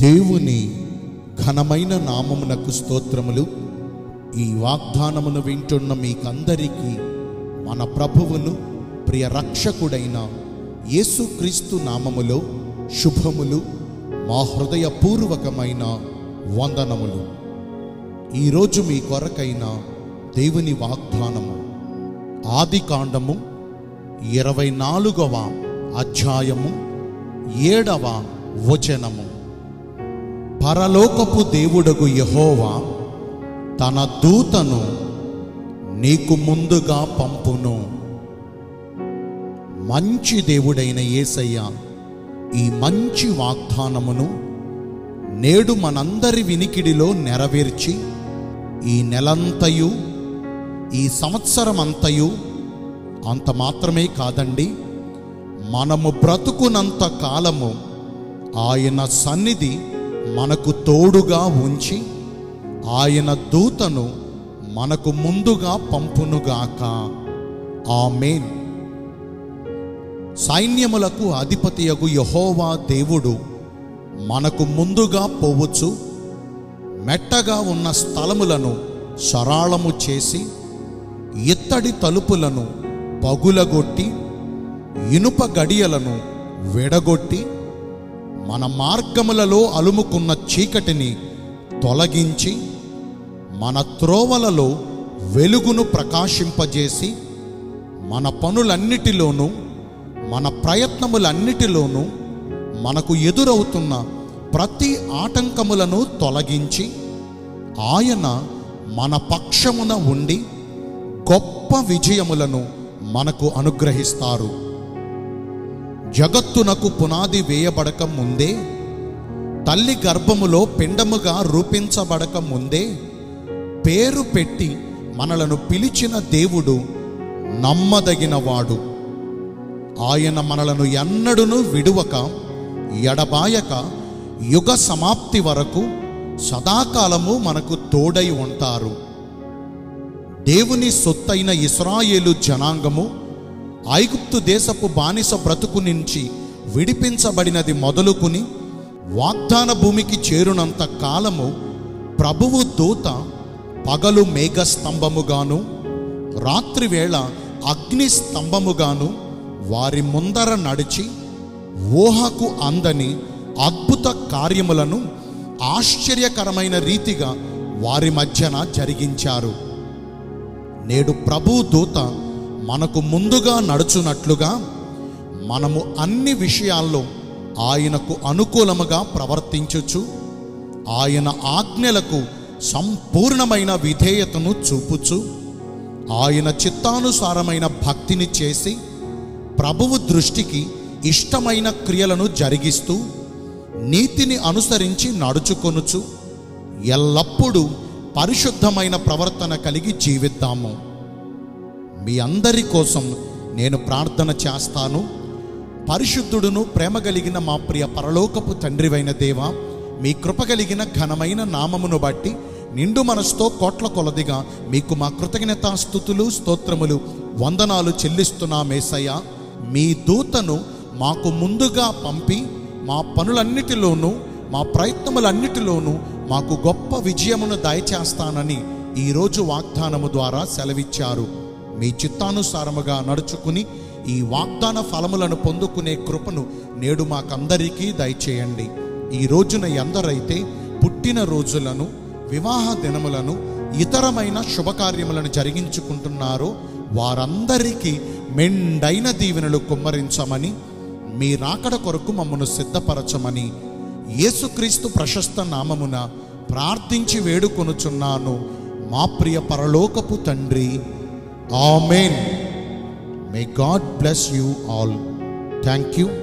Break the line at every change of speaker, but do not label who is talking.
దేవుని ఘనమైన నామమునకు స్తోత్రములు ఈ వాగ్దానమును వింటున్న మీకందరికీ మన ప్రభువును ప్రియ రక్షకుడైన యేసుక్రీస్తు నామములో శుభములు మా హృదయపూర్వకమైన వందనములు ఈరోజు మీ కొరకైన దేవుని వాగ్దానము ఆది కాండము ఇరవై నాలుగవ అధ్యాయము ఏడవ వచనము పరలోకపు దేవుడగు యహోవా తన దూతను నీకు ముందుగా పంపును మంచి దేవుడైన యేసయ్య ఈ మంచి వాగ్దానమును నేడు మనందరి వినికిడిలో నెరవేర్చి ఈ నెలంతయు ఈ సంవత్సరం అంతయు అంత మాత్రమే కాదండి మనము బ్రతుకునంత కాలము ఆయన సన్నిధి మనకు తోడుగా ఉంచి ఆయన దూతను మనకు ముందుగా పంపునుగాక ఆమేన్ సైన్యములకు అధిపతియగు యహోవా దేవుడు మనకు ముందుగా పోవచ్చు మెట్టగా ఉన్న స్థలములను సరాళము చేసి ఇత్తడి తలుపులను పగులగొట్టి ఇనుప గడియలను విడగొట్టి మన మార్గములలో అలుముకున్న చీకటిని తొలగించి మన త్రోవలలో వెలుగును ప్రకాశింపజేసి మన పనులన్నిటిలోనూ మన ప్రయత్నములన్నిటిలోనూ మనకు ఎదురవుతున్న ప్రతి ఆటంకములను తొలగించి ఆయన మన పక్షమున ఉండి గొప్ప విజయములను మనకు అనుగ్రహిస్తారు జగత్తునకు పునాది వేయబడక ముందే తల్లి గర్భములో పిండముగా రూపించబడక ముందే పేరు పెట్టి మనలను పిలిచిన దేవుడు నమ్మదగినవాడు ఆయన మనలను ఎన్నడును విడువక ఎడబాయక యుగ సమాప్తి వరకు సదాకాలము మనకు తోడై ఉంటారు దేవుని సొత్తైన ఇస్రాయేలు జనాంగము ఐగుప్తు దేశపు బానిస బ్రతుకు నుంచి విడిపించబడినది మొదలుకుని వాగ్దాన భూమికి చేరునంత కాలము ప్రభువు దూత పగలు మేఘస్తంభముగాను రాత్రివేళ అగ్ని స్తంభముగాను వారి ముందర నడిచి ఊహకు అందని అద్భుత కార్యములను ఆశ్చర్యకరమైన రీతిగా వారి మధ్యన జరిగించారు నేడు ప్రభు దూత మనకు ముందుగా నడుచున్నట్లుగా మనము అన్ని విషయాల్లో ఆయనకు అనుకూలముగా ప్రవర్తించుచు ఆయన ఆజ్ఞలకు సంపూర్ణమైన విధేయతను చూపుచు ఆయన చిత్తానుసారమైన భక్తిని చేసి ప్రభువు దృష్టికి ఇష్టమైన క్రియలను జరిగిస్తూ నీతిని అనుసరించి నడుచుకొనుచు ఎల్లప్పుడూ పరిశుద్ధమైన ప్రవర్తన కలిగి జీవిద్దాము మీ అందరి కోసం నేను ప్రార్థన చేస్తాను పరిశుద్ధుడును ప్రేమ కలిగిన మా ప్రియ పరలోకపు తండ్రివైన దేవ మీ కృప కలిగిన ఘనమైన నామమును బట్టి నిండు మనసుతో కోట్ల కొలదిగా మీకు మా కృతజ్ఞతాస్థుతులు స్తోత్రములు వందనాలు చెల్లిస్తున్నామేసయ్య మీ దూతను మాకు ముందుగా పంపి మా పనులన్నిటిలోనూ మా ప్రయత్నములన్నిటిలోనూ మాకు గొప్ప విజయమును దయచేస్తానని ఈరోజు వాగ్దానము ద్వారా సెలవిచ్చారు మీ చిత్తానుసారముగా నడుచుకుని ఈ వాగ్దాన ఫలములను పొందుకునే కృపను నేడు మాకందరికీ దయచేయండి ఈ రోజున ఎందరైతే పుట్టిన రోజులను వివాహ దినములను ఇతరమైన శుభకార్యములను జరిగించుకుంటున్నారో వారందరికీ మెండైన దీవెనలు కుమ్మరించమని మీ రాకడ కొరకు మమ్మను సిద్ధపరచమని యేసుక్రీస్తు ప్రశస్త నామమున ప్రార్థించి వేడుకొనుచున్నాను మా ప్రియ పరలోకపు తండ్రి amen may God bless you all thank you